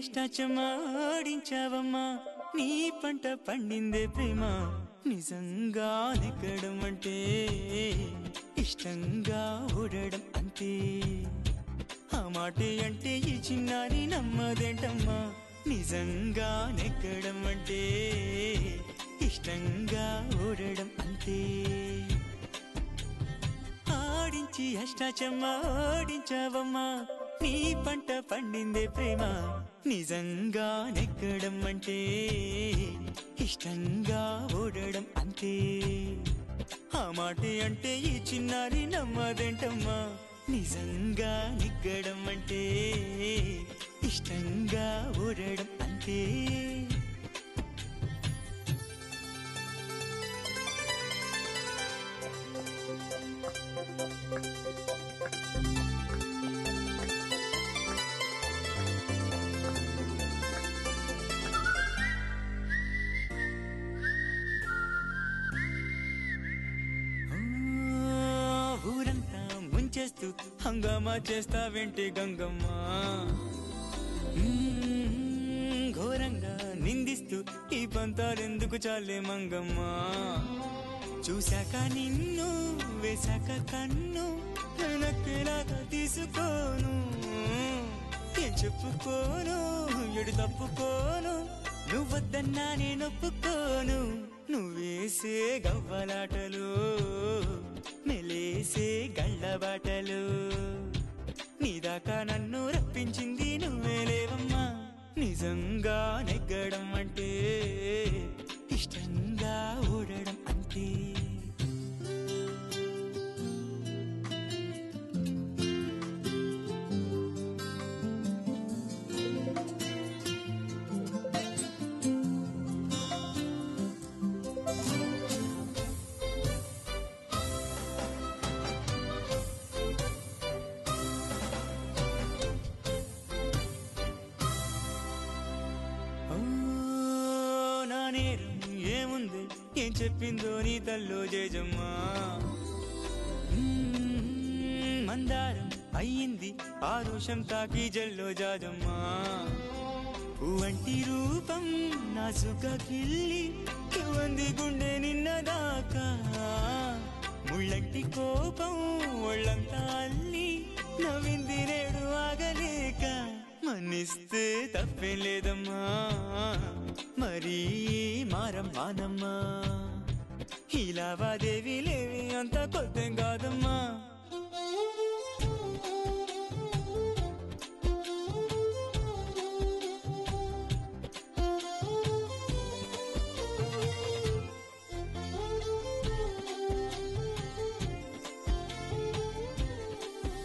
అష్టాచమ్మా ఆడించావమ్మా నీ పంట పండిందే ప్రేమ నిజంగా నెగ్గడం అంటే ఇష్టంగా ఓడడం అంతే ఆ మాటే అంటే ఈ చిన్నారి నమ్మదేంటమ్మా నిజంగా నెగ్గడం అంటే ఇష్టంగా ఓడడం అంతే ఆడించి అష్టాచమ్మ ఆడించావమ్మా నీ పంట పండిందే ప్రేమ నిజంగా నెగ్గడం అంటే ఇష్టంగా ఓడడం అంతే ఆ మాటే అంటే ఈ చిన్నారి నమ్మదేంటమ్మా నిజంగా నెగ్గడం అంటే ఇష్టంగా ఓడడం అంతే ఆ, ఊరంతా ముంచేస్తూ హంగామా చేస్తావేంటి గంగమ్మ మ్మ్, ఘోరంగా నిందిస్తూ ఈ పంతాలెందుకు చాలే మంగమ్మ చూశాక నిన్ను వేశాక కన్ను నక్కేలాగా తీసుకోను ఏం చెప్పుకోను ఎడు తప్పుకోను నువ్వద్దన్నా నేను ఒప్పుకోను నువ్వేసే గవ్వలాటలు మెలేసే గళ్ళబాటలు నీదాకా నన్ను రప్పించింది నువ్వే లేవమ్మా నిజంగా నెగ్గడం అంటే ఇష్టంగా ఓడడం అంతే ఓ, నా నేరం ఏముంది ఏం చెప్పిందో నీ తల్లో జేజమ్మా మ్మ్, మందారం అయ్యింది ఆరుషం తాకి జల్లో జాజమ్మా పువ్వంటి రూపం నా సుఖ కిల్లి వంది గుండె నిన్నదాకా ముళ్ళంటి కోపం ఒళ్ళంతా అల్లి నవ్వింది నేడు ఆగలేక మన్నిస్తే తప్పే లేదమ్మా మరీ మారం మానమ్మా ఈ లావాదేవీ లేవి అంత కొత్త కాదమ్మా